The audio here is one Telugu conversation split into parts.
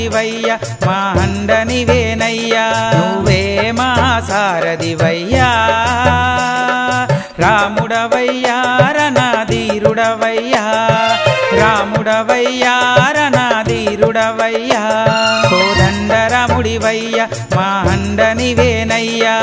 అండరాముడివయ్య మా అండనివేనయ్యా నువ్వే మా సారథివయ్యా రాముడవయ్యా రణధీరుడవయ్యా రాముడవయ్యా రణధీరుడవయ్యా కోదండరాముడివయ్య మా అండనివేనయ్యా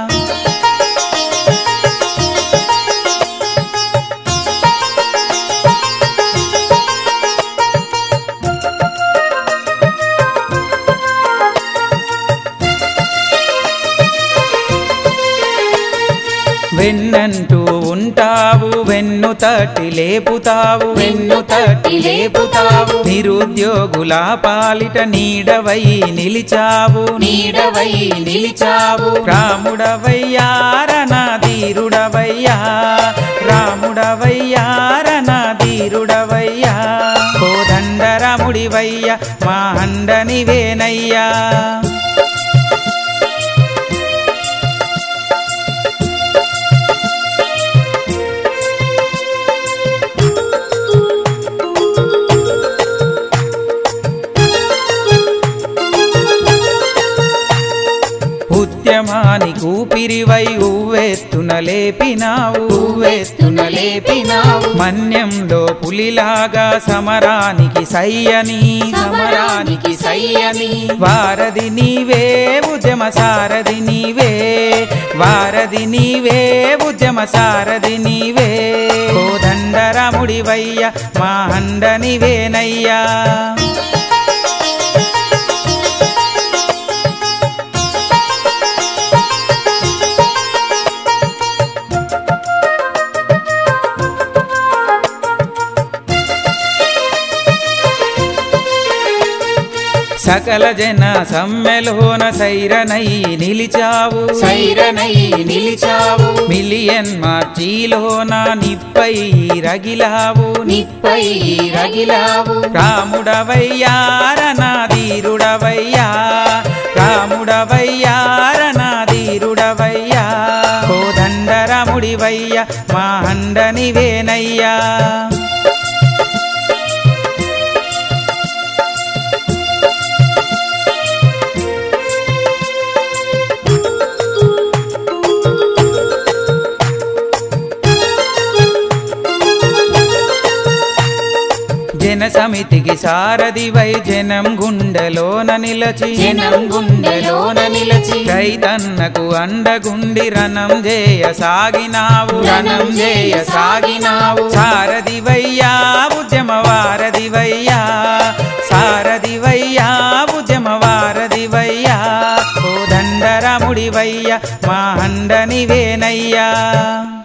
వెన్నంటూ ఉంటావు వెన్ను తట్టి లేపుతావు వెన్ను తట్టి లేపుతావు నిరుద్యోగుల పాలిట నీడవై నిలిచావు నీడవై నిలిచావు రాముడవయ్యా రణధీరుడవయ్యా రాముడవయ్యా రణధీరుడవయ్యా కోదండరాముడివయ్యా మా అండనివేనయ్యా ఉద్యమాని కూపిరివై ఉవ్వెత్తున లేపినావు ఉవ్వెత్తున లేపినావు మన్యంలో పులిలాగా సమరానికి సయ్యని సమరానికి సయ్యని వారధి నీవే ఉద్యమ సారథి నీవే వారధి నీవే ఉద్యమ సారథి నీవే కోదండరాముడివయ్య మా అండనివేనయ్యా సకల జన సమ్మెలోన సైరనై నిలిచావు సైరనై నిలిచావు మిలియన్ మార్చిలోన నిప్పై రగిలావు నిప్పై రగిలావు రాముడవయ్యా రణధీరుడవయ్యా రాముడవయ్యా రణధీరుడవయ్యా కోదండరాముడివయ్యా మా అండనివేనయ్యా జన సమితికి సారథివై జనం గుండెలోన నిలచి జనం గుండెలోన నిలచి రైతన్నకు అండగుండి రణం చేయ సాగినావు రణం చేయ సాగినావు సారథివయ్యా ఉద్యమ వారధివయ్యా సారథివయ్యా ఉద్యమ వారధివయ్యా కోదండరాముడివయ్యా మా అండనివేనయ్యా